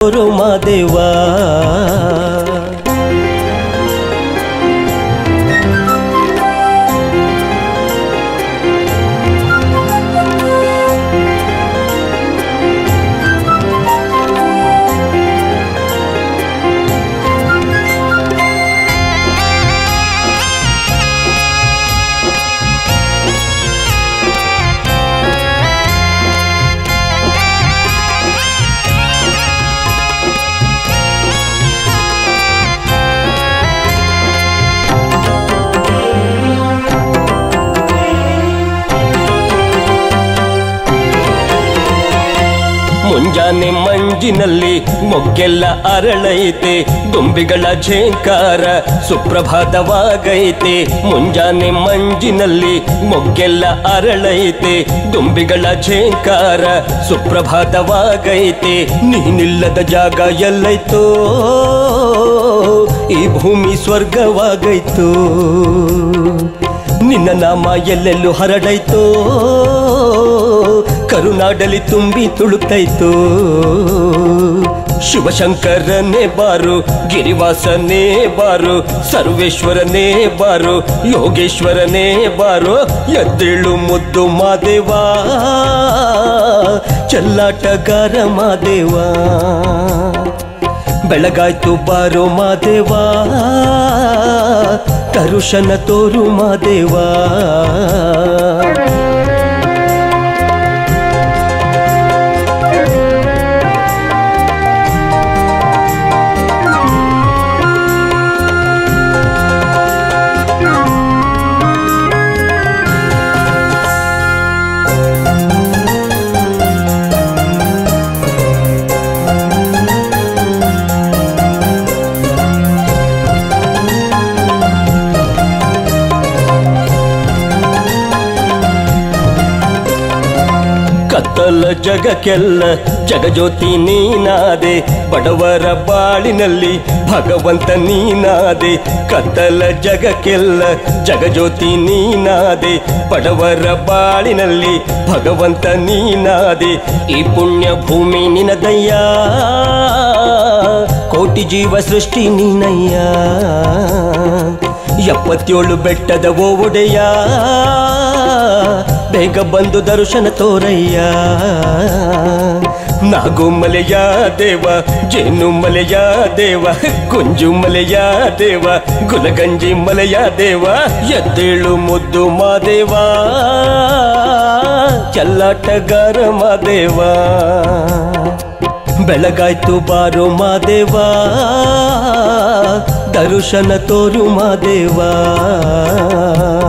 ತೋರು ಮಾದೇವ ಮುಂಜಾನೆ ಮಂಜಿನಲ್ಲಿ ಮೊಗ್ಗೆಲ್ಲ ಅರಳೈತೆ ದುಂಬಿಗಳ ಝೇಂಕಾರ ಸುಪ್ರಭಾತವಾಗೈತೆ ಮುಂಜಾನೆ ಮಂಜಿನಲ್ಲಿ ಮೊಗ್ಗೆಲ್ಲ ಅರಳೈತೆ ದುಂಬಿಗಳ ಝೇಂಕಾರ ಸುಪ್ರಭಾತವಾಗೈತೆ ನೀನಿಲ್ಲದ ಜಾಗ ಎಲ್ಲೈತೋ ಈ ಭೂಮಿ ಸ್ವರ್ಗವಾಗೈತು ನಿನ್ನ ನಾಮ ಎಲ್ಲೆಲ್ಲೂ ಹರಡೈತೋ ಕರುನಾಡಲಿ ತುಂಬಿ ತುಳುಕ್ತೈತೋ ಶಿವಶಂಕರನೇ ಬಾರು ಗಿರಿವಾಸನೇ ಬಾರು ಸರ್ವೇಶ್ವರನೇ ಬಾರು ಯೋಗೇಶ್ವರನೇ ಬಾರು ಎದ್ದೇಳು ಮುದ್ದು ಮಾದೇವಾ ಚೆಲ್ಲಾಟಗಾರ ಮಾದೇವಾ ಬೆಳಗಾಯ್ತು ಬಾರೋ ಮಾದೇವಾ ಕರುಷನ ತೋರು ಮಾದೇವಾ ಕತ್ತಲ ಜಗಕ್ಕೆಲ್ಲ ಜಗಜ್ಯೋತಿ ನೀನಾದೆ ಬಡವರ ಬಾಳಿನಲ್ಲಿ ಭಗವಂತ ನೀನಾದೆ ಕತ್ತಲ ಜಗಕ್ಕೆಲ್ಲ ಜಗಜ್ಯೋತಿ ನೀನಾದೆ ಬಡವರ ಬಾಳಿನಲ್ಲಿ ಭಗವಂತ ನೀನಾದೆ ಈ ಪುಣ್ಯ ಭೂಮಿ ನಿನದಯ್ಯ ಕೋಟಿ ಜೀವ ಸೃಷ್ಟಿ ನೀನಯ್ಯ ಎಪ್ಪತ್ತೇಳು ಬೆಟ್ಟದ ಓ ಒಡೆಯ ಬೇಗ ಬಂದು ದರ್ಶನ ತೋರಯ್ಯ ನಾಗು ಮಲೆಯ ದೇವ ಜೇನು ಮಲೆಯ ದೇವ ಗುಂಜು ಮಲೆಯ ದೇವ ಗುಲಗಂಜಿ ಮಲೆಯ ದೇವ ಎದ್ದೇಳು ಮುದ್ದು ಮಾದೇವ ಚಲ್ಲಾಟಗಾರ ಮಾದೇವ ಬೆಳಗಾಯ್ತು ಬಾರೋ ಮಾದೇವಾ ದರ್ಶನ ತೋರು ಮಾದೇವಾ